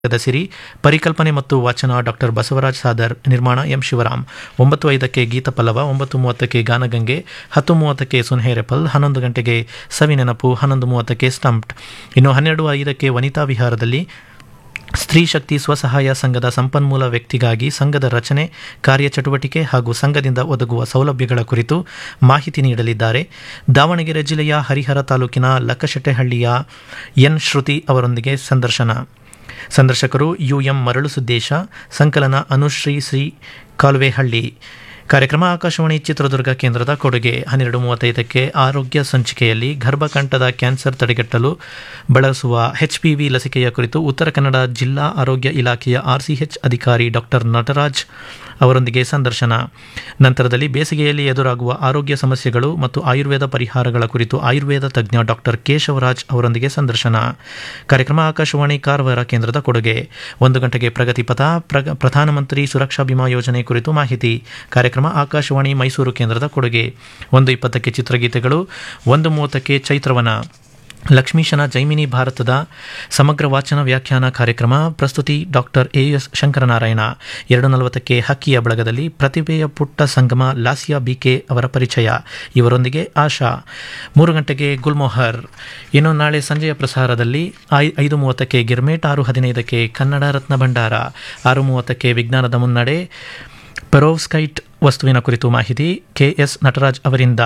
ಸಿರಿ ಪರಿಕಲ್ಪನೆ ಮತ್ತು ವಾಚನ ಡಾಕ್ಟರ್ ಬಸವರಾಜ್ ಸಾದರ್ ನಿರ್ಮಾಣ ಎಂ ಶಿವರಾಮ್ ಒಂಬತ್ತು ಐದಕ್ಕೆ ಗೀತ ಪಲ್ಲವ ಒಂಬತ್ತು ಮೂವತ್ತಕ್ಕೆ ಗಾನಗಂಗೆ ಹತ್ತು ಮೂವತ್ತಕ್ಕೆ ಸುನ್ಹೇರೆಪಲ್ ಹನ್ನೊಂದು ಗಂಟೆಗೆ ಸವಿ ನೆನಪು ಹನ್ನೊಂದು ಮೂವತ್ತಕ್ಕೆ ಸ್ಟಂಪ್ಡ್ ಇನ್ನು ಹನ್ನೆರಡು ಐದಕ್ಕೆ ವನಿತಾ ವಿಹಾರದಲ್ಲಿ ಸ್ತ್ರೀ ಶಕ್ತಿ ಸ್ವಸಹಾಯ ಸಂಘದ ಸಂಪನ್ಮೂಲ ವ್ಯಕ್ತಿಗಾಗಿ ಸಂಘದ ರಚನೆ ಕಾರ್ಯಚಟುವಟಿಕೆ ಹಾಗೂ ಸಂಘದಿಂದ ಒದಗುವ ಸೌಲಭ್ಯಗಳ ಕುರಿತು ಮಾಹಿತಿ ನೀಡಲಿದ್ದಾರೆ ದಾವಣಗೆರೆ ಜಿಲ್ಲೆಯ ಹರಿಹರ ತಾಲೂಕಿನ ಲಕ್ಕಶೆಟ್ಟೆಹಳ್ಳಿಯ ಎನ್ ಶ್ರುತಿ ಅವರೊಂದಿಗೆ ಸಂದರ್ಶನ ಸಂದರ್ಶಕರು ಯು ಎಂ ಮರಳು ಸುದ್ದೇಶ ಸಂಕಲನ ಅನುಶ್ರೀ ಶ್ರೀ ಕಾಲುವೆಹಳ್ಳಿ ಕಾರ್ಯಕ್ರಮ ಆಕಾಶವಾಣಿ ಚಿತ್ರದುರ್ಗ ಕೇಂದ್ರದ ಕೊಡುಗೆ ಹನ್ನೆರಡು ಮೂವತ್ತೈದಕ್ಕೆ ಆರೋಗ್ಯ ಸಂಚಿಕೆಯಲ್ಲಿ ಗರ್ಭಕಂಠದ ಕ್ಯಾನ್ಸರ್ ತಡೆಗಟ್ಟಲು ಬಳಸುವ ಎಚ್ಪಿವಿ ಲಸಿಕೆಯ ಕುರಿತು ಉತ್ತರ ಕನ್ನಡ ಜಿಲ್ಲಾ ಆರೋಗ್ಯ ಇಲಾಖೆಯ ಆರ್ಸಿಎಚ್ ಅಧಿಕಾರಿ ಡಾಕ್ಟರ್ ನಟರಾಜ್ ಅವರೊಂದಿಗೆ ಸಂದರ್ಶನ ನಂತರದಲ್ಲಿ ಬೇಸಿಗೆಯಲ್ಲಿ ಎದುರಾಗುವ ಆರೋಗ್ಯ ಸಮಸ್ಯೆಗಳು ಮತ್ತು ಆಯುರ್ವೇದ ಪರಿಹಾರಗಳ ಕುರಿತು ಆಯುರ್ವೇದ ತಜ್ಞ ಡಾಕ್ಟರ್ ಕೇಶವರಾಜ್ ಅವರೊಂದಿಗೆ ಸಂದರ್ಶನ ಕಾರ್ಯಕ್ರಮ ಆಕಾಶವಾಣಿ ಕಾರವಾರ ಕೇಂದ್ರದ ಕೊಡುಗೆ ಒಂದು ಗಂಟೆಗೆ ಪ್ರಗತಿಪಥ ಪ್ರಗ ಪ್ರಧಾನಮಂತ್ರಿ ಸುರಕ್ಷಾ ಬಿಮಾ ಯೋಜನೆ ಕುರಿತು ಮಾಹಿತಿ ಕಾರ್ಯಕ್ರಮ ಆಕಾಶವಾಣಿ ಮೈಸೂರು ಕೇಂದ್ರದ ಕೊಡುಗೆ ಒಂದು ಇಪ್ಪತ್ತಕ್ಕೆ ಚಿತ್ರಗೀತೆಗಳು ಒಂದು ಮೂವತ್ತಕ್ಕೆ ಚೈತ್ರವನ ಲಕ್ಷ್ಮೀಶನ ಜೈಮಿನಿ ಭಾರತದ ಸಮಗ್ರ ವಾಚನ ವ್ಯಾಖ್ಯಾನ ಕಾರ್ಯಕ್ರಮ ಪ್ರಸ್ತುತಿ ಡಾಕ್ಟರ್ ಎ ಎಸ್ ಶಂಕರನಾರಾಯಣ ಎರಡು ನಲವತ್ತಕ್ಕೆ ಹಕ್ಕಿಯ ಬಳಗದಲ್ಲಿ ಪ್ರತಿಭೆಯ ಪುಟ್ಟ ಸಂಗಮ ಲಾಸಿಯಾ ಬಿಕೆ ಅವರ ಪರಿಚಯ ಇವರೊಂದಿಗೆ ಆಶಾ ಮೂರು ಗಂಟೆಗೆ ಗುಲ್ಮೋಹರ್ ಇನ್ನು ನಾಳೆ ಸಂಜೆಯ ಪ್ರಸಾರದಲ್ಲಿ ಐ ಐದು ಮೂವತ್ತಕ್ಕೆ ಗಿರ್ಮೇಟ್ ಆರು ಹದಿನೈದಕ್ಕೆ ಕನ್ನಡ ರತ್ನ ಭಂಡಾರ ಆರು ಮೂವತ್ತಕ್ಕೆ ವಿಜ್ಞಾನದ ಮುನ್ನಡೆ ಪೆರೋವ್ಸ್ಕೈಟ್ ವಸ್ತುವಿನ ಕುರಿತು ಮಾಹಿತಿ ಕೆ ಎಸ್ ನಟರಾಜ್ ಅವರಿಂದ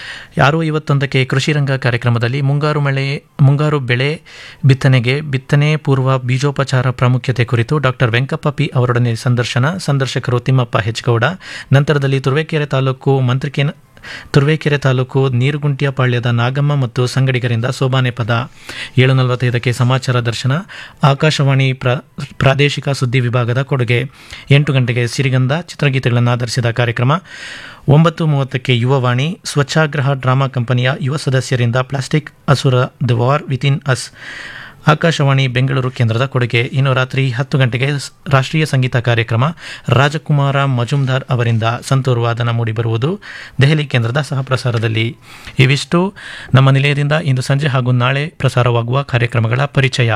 ಆರು ಐವತ್ತೊಂದಕ್ಕೆ ಕೃಷಿ ರಂಗ ಕಾರ್ಯಕ್ರಮದಲ್ಲಿ ಮುಂಗಾರು ಮಳೆ ಮುಂಗಾರು ಬೆಳೆ ಬಿತ್ತನೆಗೆ ಬಿತ್ತನೆ ಪೂರ್ವ ಬೀಜೋಪಚಾರ ಪ್ರಾಮುಖ್ಯತೆ ಕುರಿತು ಡಾಕ್ಟರ್ ವೆಂಕಪ್ಪ ಪಿ ಅವರೊಡನೆ ಸಂದರ್ಶನ ಸಂದರ್ಶಕರು ತಿಮ್ಮಪ್ಪ ಹೆಚ್ಗೌಡ ನಂತರದಲ್ಲಿ ತುರುವೇಕೆರೆ ತಾಲೂಕು ಮಂತ್ರಿಕೆ ತುರುವೇಕೆರೆ ತಾಲೂಕು ನೀರುಗುಂಟಿಯಪಾಳ್ಯದ ನಾಗಮ್ಮ ಮತ್ತು ಸಂಗಡಿಗರಿಂದ ಸೋಬಾನೆ ಪದ ಏಳು ನಲವತ್ತೈದಕ್ಕೆ ಸಮಾಚಾರ ದರ್ಶನ ಆಕಾಶವಾಣಿ ಪ್ರ ಪ್ರಾದೇಶಿಕ ಸುದ್ದಿ ವಿಭಾಗದ ಕೊಡುಗೆ ಎಂಟು ಗಂಟೆಗೆ ಸಿರಿಗಂಧ ಚಿತ್ರಗೀತೆಗಳನ್ನು ಆಧರಿಸಿದ ಕಾರ್ಯಕ್ರಮ ಒಂಬತ್ತು ಮೂವತ್ತಕ್ಕೆ ಯುವವಾಣಿ ಸ್ವಚ್ಛಾಗ್ರಹ ಡ್ರಾಮಾ ಕಂಪನಿಯ ಯುವ ಸದಸ್ಯರಿಂದ ಪ್ಲಾಸ್ಟಿಕ್ ಅಸುರ the war within us Akashvani Bengaluru ಕೇಂದ್ರದ ಕೊಡುಗೆ ಇನ್ನು ರಾತ್ರಿ ಹತ್ತು ಗಂಟೆಗೆ ರಾಷ್ಟ್ರೀಯ ಸಂಗೀತ ಕಾರ್ಯಕ್ರಮ ರಾಜಕುಮಾರ ಮಜುಮ್ದಾರ್ ಅವರಿಂದ ಸಂತೂರು ವಾದನ ಮೂಡಿಬರುವುದು ದೆಹಲಿ ಕೇಂದ್ರದ ಸಹಪ್ರಸಾರದಲ್ಲಿ ಇವಿಷ್ಟು ನಮ್ಮ ನಿಲಯದಿಂದ ಇಂದು ಸಂಜೆ ಹಾಗೂ ನಾಳೆ ಪ್ರಸಾರವಾಗುವ ಕಾರ್ಯಕ್ರಮಗಳ ಪರಿಚಯ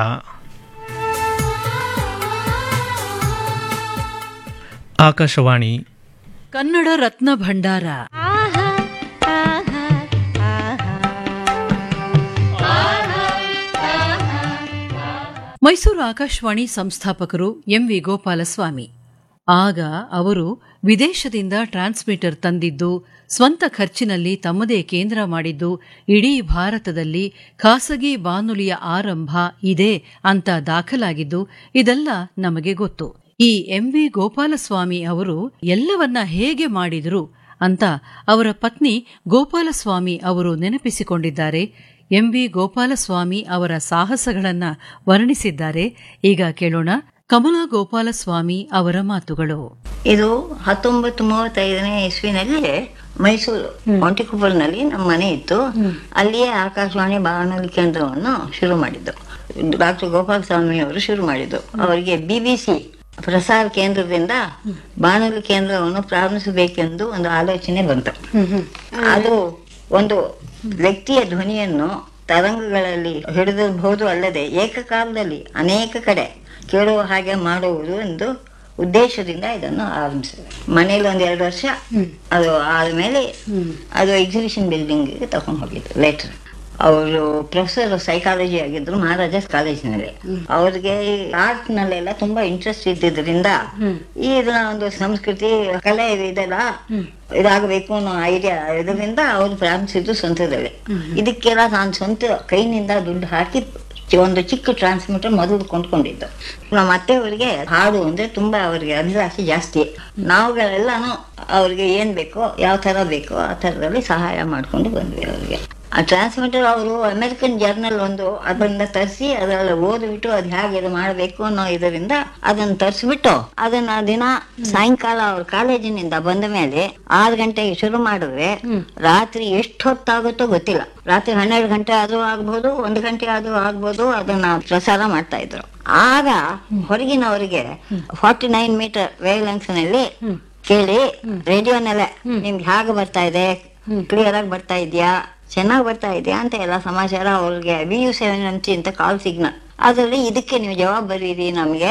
ಆಕಾಶವಾಣಿ ಕನ್ನಡ ರತ್ನ ಭಂಡಾರ ಮೈಸೂರು ಆಕಾಶವಾಣಿ ಸಂಸ್ಥಾಪಕರು ಎಂ ವಿ ಗೋಪಾಲಸ್ವಾಮಿ ಆಗ ಅವರು ವಿದೇಶದಿಂದ ಟ್ರಾನ್ಸ್ಮಿಟರ್ ತಂದಿದ್ದು ಸ್ವಂತ ಖರ್ಚಿನಲ್ಲಿ ತಮ್ಮದೇ ಕೇಂದ್ರ ಮಾಡಿದ್ದು ಇಡೀ ಭಾರತದಲ್ಲಿ ಖಾಸಗಿ ಬಾನುಲಿಯ ಆರಂಭ ಇದೆ ಅಂತ ದಾಖಲಾಗಿದ್ದು ಇದೆಲ್ಲ ನಮಗೆ ಗೊತ್ತು ಈ ಎಂ ವಿ ಗೋಪಾಲಸ್ವಾಮಿ ಅವರು ಎಲ್ಲವನ್ನ ಹೇಗೆ ಮಾಡಿದರು ಅಂತ ಅವರ ಪತ್ನಿ ಗೋಪಾಲಸ್ವಾಮಿ ಅವರು ನೆನಪಿಸಿಕೊಂಡಿದ್ದಾರೆ ಎಂ ವಿ ಗೋಪಾಲಸ್ವಾಮಿ ಅವರ ಸಾಹಸಗಳನ್ನ ವರ್ಣಿಸಿದ್ದಾರೆ ಈಗ ಕೇಳೋಣ ಕಮಲಾ ಗೋಪಾಲಸ್ವಾಮಿ ಅವರ ಮಾತುಗಳು ಇದು ಹತ್ತೊಂಬತ್ತು ಮೂವತ್ತೈದನೇ ಇಸ್ವಿನಲ್ಲಿ ಮೈಸೂರು ಒಂಟಿಕೊಪ್ಪಲ್ನಲ್ಲಿ ನಮ್ಮ ಮನೆ ಇತ್ತು ಅಲ್ಲಿಯೇ ಆಕಾಶವಾಣಿ ಬಾನುಲಿ ಕೇಂದ್ರವನ್ನು ಶುರು ಮಾಡಿದ್ದು ಡಾಕ್ಟರ್ ಗೋಪಾಲ ಸ್ವಾಮಿ ಅವರು ಶುರು ಮಾಡಿದ್ದು ಅವರಿಗೆ ಬಿಬಿಸಿ ಪ್ರಸಾರ ಕೇಂದ್ರದಿಂದ ಬಾನುಲಿ ಕೇಂದ್ರವನ್ನು ಪ್ರಾರಂಭಿಸಬೇಕೆಂದು ಒಂದು ಆಲೋಚನೆ ಬಂತು ಅದು ಒಂದು ವ್ಯಕ್ತಿಯ ಧ್ವನಿಯನ್ನು ತರಂಗಗಳಲ್ಲಿ ಹಿಡಿದಿರಬಹುದು ಅಲ್ಲದೆ ಏಕಕಾಲದಲ್ಲಿ ಅನೇಕ ಕಡೆ ಕೇಳುವ ಹಾಗೆ ಮಾಡುವುದು ಎಂದು ಉದ್ದೇಶದಿಂದ ಇದನ್ನು ಆರಂಭಿಸಿದೆ ಮನೇಲಿ ಒಂದ್ ಎರಡು ವರ್ಷ ಅದು ಆದ್ಮೇಲೆ ಅದು ಎಕ್ಸಿಬಿಷನ್ ಬಿಲ್ಡಿಂಗ್ ತಗೊಂಡು ಹೋಗಿದ್ದು ಲೇಟರ್ ಅವರು ಪ್ರೊಫೆಸರ್ ಸೈಕಾಲಜಿ ಆಗಿದ್ರು ಮಹಾರಾಜಾಸ್ ಕಾಲೇಜಿನಲ್ಲಿ ಅವ್ರಿಗೆ ಆರ್ಟ್ ನಲ್ಲೆಲ್ಲ ತುಂಬಾ ಇಂಟ್ರೆಸ್ಟ್ ಇದ್ದಿದ್ರಿಂದ ಈ ಇದನ್ನ ಒಂದು ಸಂಸ್ಕೃತಿ ಕಲೆ ಇದೆಲ್ಲ ಇದಾಗಬೇಕು ಅನ್ನೋ ಐಡಿಯಾ ಇದರಿಂದ ಅವ್ರು ಪ್ರಾರಂಭಿಸಿದ್ದು ಸ್ವಂತದಲ್ಲಿ ಇದಕ್ಕೆಲ್ಲ ನಾನು ಸ್ವಂತ ಕೈನಿಂದ ದುಡ್ಡು ಹಾಕಿ ಒಂದು ಚಿಕ್ಕ ಟ್ರಾನ್ಸ್ಮಿಟರ್ ಮೊದಲು ಕೊಂಡ್ಕೊಂಡಿದ್ದು ನಮ್ಮ ಅತ್ತೆಯವರಿಗೆ ಹಾಡು ಅಂದ್ರೆ ತುಂಬಾ ಅವರಿಗೆ ಅಭಿಲಾಷೆ ಜಾಸ್ತಿ ನಾವುಗಳೆಲ್ಲಾನು ಅವ್ರಿಗೆ ಏನ್ ಬೇಕೋ ಯಾವ ತರ ಬೇಕೋ ಆ ತರದಲ್ಲಿ ಸಹಾಯ ಮಾಡ್ಕೊಂಡು ಬಂದ್ವಿ ಅವ್ರಿಗೆ ಆ ಟ್ರಾನ್ಸ್ಮಿಟರ್ ಅವರು ಅಮೆರಿಕನ್ ಜರ್ನಲ್ ಒಂದು ಅದನ್ನ ತರಿಸಿ ಅದರಲ್ಲಿ ಓದ್ಬಿಟ್ಟು ಅದ್ ಹೇಗೆ ಇದು ಮಾಡಬೇಕು ಅನ್ನೋ ಇದರಿಂದ ಅದನ್ನ ತರಿಸ್ಬಿಟ್ಟು ಅದನ್ನ ದಿನ ಸಾಯಂಕಾಲ ಅವ್ರ ಕಾಲೇಜಿನಿಂದ ಬಂದ ಮೇಲೆ ಆರು ಗಂಟೆಗೆ ಶುರು ಮಾಡಿದ್ರೆ ರಾತ್ರಿ ಎಷ್ಟು ಹೊತ್ತಾಗುತ್ತೋ ಗೊತ್ತಿಲ್ಲ ರಾತ್ರಿ ಹನ್ನೆರಡು ಗಂಟೆ ಆದ್ರೂ ಆಗ್ಬೋದು ಒಂದು ಗಂಟೆ ಆದ್ರೂ ಆಗ್ಬೋದು ಅದನ್ನ ಪ್ರಸಾರ ಮಾಡ್ತಾ ಇದ್ರು ಆಗ ಹೊರಗಿನವರಿಗೆ forty nine metre wavelengths ನಲ್ಲಿ ಕೇಳಿ ರೇಡಿಯೋನಲ್ಲೇ ನಿಮ್ಗೆ ಹೇಗೆ ಬರ್ತಾ ಇದೆ ಕ್ಲಿಯರ್ ಆಗಿ ಬರ್ತಾ ಇದೆಯಾ ಚೆನ್ನಾಗಿ ಬರ್ತಾ ಇದೆಯಾ ಅಂತ ಎಲ್ಲ ಸಮಾಚಾರ ಅವ್ರಿಗೆ ವಿ ಯು ಸೆವೆನ್ ಅಂತ ಕಾಲ್ ಸಿಗ್ನಲ್ ಅದರಲ್ಲಿ ಇದಕ್ಕೆ ನೀವು ಜವಾಬ್ದಾರಿ ಇರಿ ನಮಗೆ